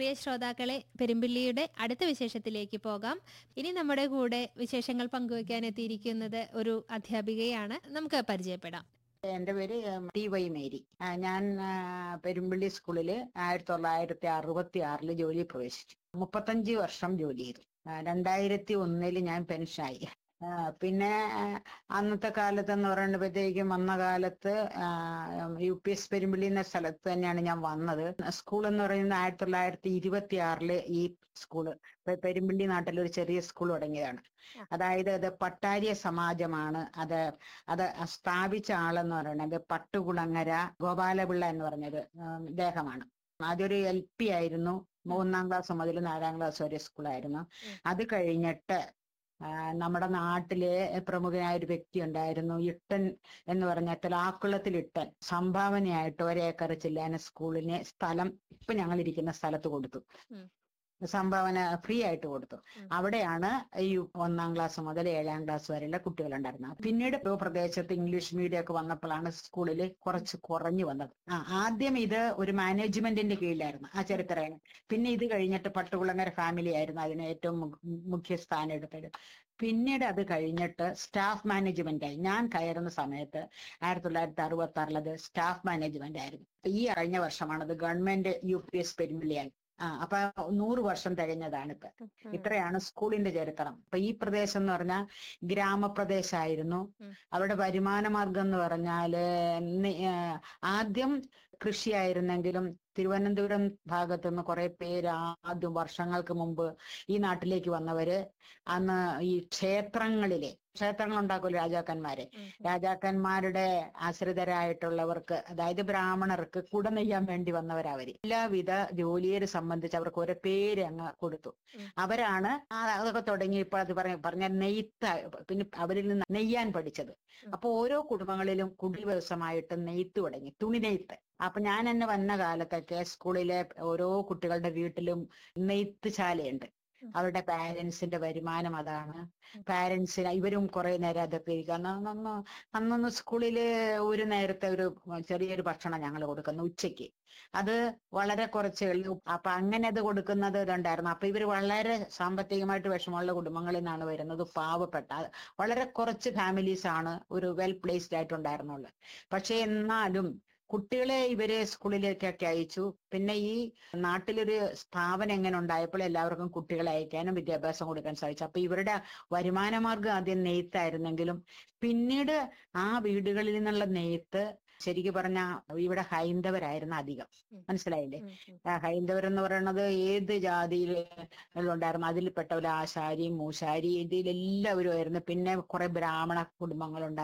പ്രിയ ശ്രോതാക്കളെ പെരുമ്പിള്ളിയുടെ അടുത്ത വിശേഷത്തിലേക്ക് പോകാം ഇനി നമ്മുടെ കൂടെ വിശേഷങ്ങൾ പങ്കുവയ്ക്കാൻ എത്തിയിരിക്കുന്നത് ഒരു അധ്യാപികയാണ് നമുക്ക് പരിചയപ്പെടാം എന്റെ പേര് ഉം, ടി വൈ മേരി ആ, ഞാൻ ആ, പെരുമ്പള്ളി സ്കൂളില് ആയിരത്തി തൊള്ളായിരത്തി അറുപത്തി ആറില് ജോലി പ്രവേശിച്ചു മുപ്പത്തഞ്ച് വർഷം ജോലി ചെയ്തു ആ, രണ്ടായിരത്തി ഒന്നില് ഞാൻ പെൻഷനായി ആ, പിന്നെ ആ, അന്നത്തെ കാലത്ത് എന്ന് പറയുമ്പോഴത്തേക്കും വന്ന കാലത്ത് ആ, യു പി എസ് പെരുമ്പള്ളി എന്ന സ്ഥലത്ത് തന്നെയാണ് ഞാൻ വന്നത് സ്കൂൾ എന്ന് പറയുന്നത് ആയിരത്തി തൊള്ളായിരത്തി ഇരുപത്തി ആറില് ഈ സ്കൂള് ഇപ്പൊ പെരുമ്പള്ളി നാട്ടിൽ ഒരു ചെറിയ സ്കൂൾ തുടങ്ങിയതാണ് അതായത് അത് പട്ടാരിയ സമാജമാണ് അത് അത് സ്ഥാപിച്ച ആളെന്ന് പറയുന്നത് പട്ടുകുളങ്ങര ഗോപാലപിള്ള എന്ന് പറഞ്ഞൊരു ഉം, ഇദ്ദേഹമാണ് അതൊരു എൽ പി ആയിരുന്നു മൂന്നാം ക്ലാസ് മുതൽ നാലാം ക്ലാസ് വരെ സ്കൂളായിരുന്നു അത് കഴിഞ്ഞിട്ട് ആ, നമ്മുടെ നാട്ടിലെ പ്രമുഖനായ ഒരു വ്യക്തി ഉണ്ടായിരുന്നു ഇട്ടൻ എന്ന് പറഞ്ഞ തലാക്കുളത്തിൽ ഇട്ടൻ സംഭാവനയായിട്ട് ഒരേക്കർ ചില്ലാന സ്കൂളിന് സ്ഥലം ഇപ്പൊ ഞങ്ങൾ ഇരിക്കുന്ന സ്ഥലത്ത് കൊടുത്തു ഉം. സംഭാവന ഫ്രീ ആയിട്ട് കൊടുത്തു ഉം. അവിടെയാണ് ഈ ഒന്നാം ക്ലാസ് മുതൽ ഏഴാം ക്ലാസ് വരെയുള്ള കുട്ടികളുണ്ടായിരുന്നത് പിന്നീട് ഓരോ പ്രദേശത്ത് ഇംഗ്ലീഷ് മീഡിയം ഒക്കെ വന്നപ്പോഴാണ് സ്കൂളിൽ കുറച്ച് കുറഞ്ഞു വന്നത് ആ ആദ്യം ഇത് ഒരു മാനേജ്മെന്റിന്റെ കീഴിലായിരുന്നു ആ ചരിത്രമാണ് പിന്നെ ഇത് കഴിഞ്ഞിട്ട് പട്ടുകുളങ്ങര ഫാമിലി ആയിരുന്നു അതിന് ഏറ്റവും മു- മുഖ്യ സ്ഥാനം എടുത്തത് പിന്നീട് അത് കഴിഞ്ഞിട്ട് സ്റ്റാഫ് മാനേജ്മെന്റ് ആയി ഞാൻ കയറുന്ന സമയത്ത് ആയിരത്തി തൊള്ളായിരത്തി അറുപത്തി ആറിലത് സ്റ്റാഫ് മാനേജ്മെന്റ് ആയിരുന്നു ഈ കഴിഞ്ഞ വർഷമാണത് ഗവൺമെന്റ് യു പി എസ് പെരുമ്പിളിയായി ആ അപ്പൊ നൂറ് വർഷം തികഞ്ഞതാണ് ഇപ്പൊ ഇത്രയാണ് സ്കൂളിന്റെ ചരിത്രം അപ്പൊ ഈ പ്രദേശം എന്ന് പറഞ്ഞാൽ ഗ്രാമപ്രദേശമായിരുന്നു ഉം. അവിടെ വരുമാന മാർഗം എന്ന് പറഞ്ഞാല് നി- ആ, ആദ്യം കൃഷിയായിരുന്നെങ്കിലും തിരുവനന്തപുരം ഭാഗത്തു നിന്ന് കുറെ പേര് ആദ്യം വർഷങ്ങൾക്ക് മുമ്പ് ഈ നാട്ടിലേക്ക് വന്നവര് അന്ന് ഈ ക്ഷേത്രങ്ങളിലെ ക്ഷേത്രങ്ങൾ ഉണ്ടാക്കുമല്ലോ രാജാക്കന്മാരെ രാജാക്കന്മാരുടെ ആശ്രിതരായിട്ടുള്ളവർക്ക് അതായത് ബ്രാഹ്മണർക്ക് കുട നെയ്യാൻ വേണ്ടി വന്നവരവര് എല്ലാവിധ ജോലിയെ സംബന്ധിച്ച് അവർക്ക് ഒരു പേര് അങ്ങ് കൊടുത്തു ഉം. അവരാണ് ആ അതൊക്കെ തുടങ്ങി ഇപ്പൊ അത് പറഞ്ഞ പറഞ്ഞ നെയ്ത്ത് പിന്നെ അവരിൽ നിന്ന് നെയ്യാൻ പഠിച്ചത് ഉം. അപ്പൊ ഓരോ കുടുംബങ്ങളിലും കുടിൽ വ്യവസായമായിട്ട് നെയ്ത്ത് തുടങ്ങി തുണി നെയ്ത്ത് അപ്പൊ ഞാൻ എന്നെ വന്ന കാലത്തൊക്കെ സ്കൂളിലെ ഓരോ കുട്ടികളുടെ വീട്ടിലും നെയ്ത്ത് ശാലയുണ്ട് ഉം. അവരുടെ പാരന്റ്സിന്റെ വരുമാനം അതാണ് പാരന്റ്സിന് ഇവരും കുറെ നേരം അതൊക്കെ ഇരിക്കുക അന്ന് അന്ന് അന്നൊന്ന് സ്കൂളില് ഒരു നേരത്തെ ഒരു ചെറിയൊരു ഭക്ഷണം ഞങ്ങൾ കൊടുക്കുന്നു ഉച്ചയ്ക്ക് അത് വളരെ കുറച്ച് ഉള്ളൂ അപ്പൊ അങ്ങനെ അത് കൊടുക്കുന്നത് ഇതുണ്ടായിരുന്നു അപ്പൊ ഇവർ വളരെ സാമ്പത്തികമായിട്ട് വിഷമമുള്ള കുടുംബങ്ങളിൽ നിന്നാണ് വരുന്നത് പാവപ്പെട്ട വളരെ കുറച്ച് ഫാമിലീസ് ആണ് ഒരു വെൽ പ്ലേസ്ഡ് ആയിട്ടുണ്ടായിരുന്നുള്ളത് പക്ഷെ എന്നാലും കുട്ടികളെ ഇവരെ സ്കൂളിലേക്കൊക്കെ അയച്ചു പിന്നെ ഈ നാട്ടിലൊരു സ്ഥാപനം എങ്ങനെ ഉണ്ടായപ്പോൾ എല്ലാവർക്കും കുട്ടികളെ അയക്കാനും വിദ്യാഭ്യാസം കൊടുക്കാൻ സാധിച്ചു അപ്പൊ ഇവരുടെ വരുമാന മാർഗം ആദ്യം നെയ്ത്തായിരുന്നെങ്കിലും പിന്നീട് ആ വീടുകളിൽ നിന്നുള്ള നെയ്ത്ത് ശരിക്കും പറഞ്ഞ ഇവിടെ ഹൈന്ദവരായിരുന്നു അധികം ഉം. മനസ്സിലായില്ലേ ആ, ഹൈന്ദവരെന്ന് പറയുന്നത് ഏത് ജാതിയിലുണ്ടായിരുന്നു അതിൽപ്പെട്ടവർ ആശാരി മൂശാരി ഇതിലെല്ലാവരും ആയിരുന്നു പിന്നെ കുറെ ബ്രാഹ്മണ കുടുംബങ്ങളുണ്ടായിരുന്നു